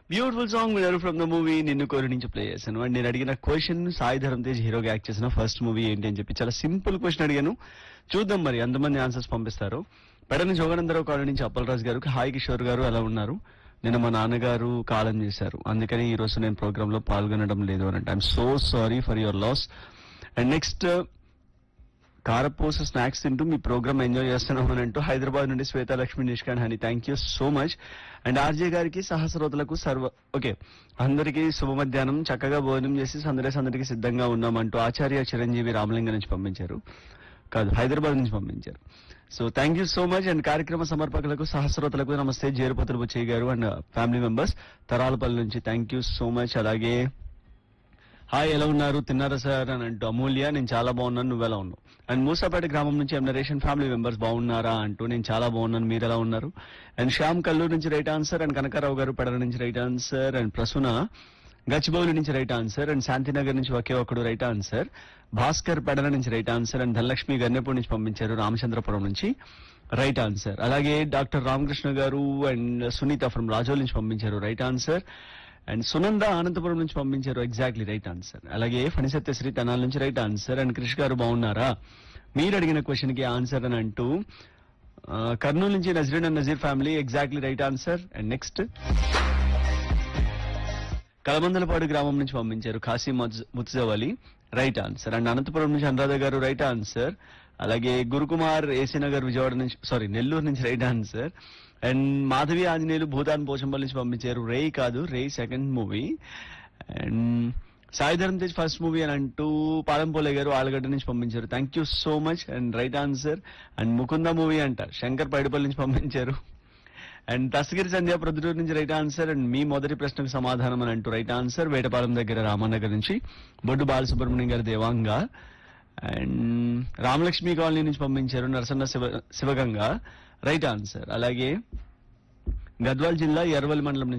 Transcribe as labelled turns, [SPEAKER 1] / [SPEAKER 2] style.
[SPEAKER 1] beautiful song వినరు from the movie Ninnu Kori నుంచి play చేశాను అండ్ నేను అడిగిన క్వశ్చన్ సాయి ధరం తేజ్ హీరోగా యాక్ట్ చేసిన ఫస్ట్ మూవీ ఏంటి అని చెప్పి చాలా సింపుల్ క్వశ్చన్ అడిగాను చూద్దాం మరి ఎంతమంది ఆన్సర్స్ పంపిస్తారు పెడని జోగనందరావు కాలనీ నుంచి అప్పలరాజు గారు హాయ్ కిషోర్ గారు ఎలా ఉన్నారు నిన్న మా నాన్నగారు కాలం చేశారు అందుకని ఈ రోజు నేను ప్రోగ్రామ్ లో పాల్గొనడం లేదు అని అంటే I'm so sorry for your loss and next కారపూస స్నాక్స్ తింటూ మీ ప్రోగ్రామ్ ఎంజాయ్ చేస్తున్నాం అని అంటూ హైదరాబాద్ నుండి శ్వేత లక్ష్మి నిష్కాన్ హని thank you so much and RJ గారికి సహస్రోతులకు సర్వ ఓకే అందరికీ శుభ మధ్యాహ్నం చక్కగా భోజనం చేసి సందడే సందడికి సిద్ధంగా ఉన్నామంటూ ఆచార్య చిరంజీవి రామలింగ నుంచి పంపించారు కాదు హైదరాబాద్ నుంచి పంపించారు so thank you so much and కార్యక్రమ సమర్పకులకు సహస్రోతులకు నమస్తే జేరుపతులు బుచ్చయ్య గారు అండ్ ఫ్యామిలీ మెంబర్స్ తరాలపల్లి నుంచి థ్యాంక్ యూ సో మచ్ అలాగే హాయ్ ఎలా ఉన్నారు తిన్నారా సార్ అని అంటూ అమూల్య నేను చాలా బాగున్నాను నువ్వు ఎలా ఉన్నావు అండ్ మూసాపేట గ్రామం నుంచి ఎం నరేషన్ ఫ్యామిలీ మెంబర్స్ బాగున్నారా అంటూ నేను చాలా బాగున్నాను మీరు ఎలా ఉన్నారు అండ్ శ్యామ్ కల్లూరు నుంచి రైట్ ఆన్సర్ అండ్ కనకారావు గారు పెడల నుంచి right answer and Prasuna Gachibowli నుంచి రైట్ ఆన్సర్ అండ్ శాంతినగర్ నుంచి ఒకే ఒక్కడు రైట్ ఆన్సర్ భాస్కర్ పెడల నుంచి right answer and Dhanalakshmi Gannepudi నుంచి పంపించారు రామచంద్రపురం నుంచి రైట్ ఆన్సర్ అలాగే డాక్టర్ రామకృష్ణ గారు అండ్ సునీత ఫ్రమ్ రాజోల్ నుంచి పంపించారు right answer and Sunanda Anantapuram నుంచి పంపించారు ఎగ్జాక్ట్లీ రైట్ ఆన్సర్ అలాగే ఫణిసత్యశ్రీ తెనాల నుంచి రైట్ ఆన్సర్ అండ్ క్రిష్ గారు బాగున్నారా మీరు అడిగిన క్వశ్చన్ కి ఆన్సర్ అని అంటూ ఆ, కర్నూలు నుంచి Nazreen and Nazeer family exactly right answer and next Kalamandalapadu గ్రామం నుంచి పంపించారు కాశీ ముత్జవలి రైట్ ఆన్సర్ అండ్ అనంతపురం నుంచి అనురాధ గారు రైట్ ఆన్సర్ అలాగే గురుకుమార్ ఏసీ నగర్ విజయవాడ నుంచి సారీ నెల్లూరు నుంచి right answer and Madhavi Anjaneyulu Bhoodan Pochampally నుంచి పంపించారు రే కాదు రే second movie and Sai Dharam Tej first movie అని అంటూ పాలంపోలే గారు ఆలగడ్డ నుంచి పంపించారు thank you so much and right answer and Mukunda movie అంట శంకర్ పైడిపల్లి నుంచి పంపించారు అండ్ దస్తగిరి సంధ్య ప్రొద్దుటూరు నుంచి రైట్ ఆన్సర్ అండ్ మీ మొదటి ప్రశ్నకు సమాధానం అని అంటూ రైట్ ఆన్సర్ వేటపాలెం దగ్గర రామనగర్ నుంచి బొడ్డు బాలసుబ్రహ్మణ్యం గారి దేవాంగ అండ్ రామలక్ష్మి కాలనీ నుంచి పంపించారు నరసన్న శివ శివగంగ రైట్ ఆన్సర్ అలాగే గద్వాల్ జిల్లా ఎర్వల్ మండలం నుంచి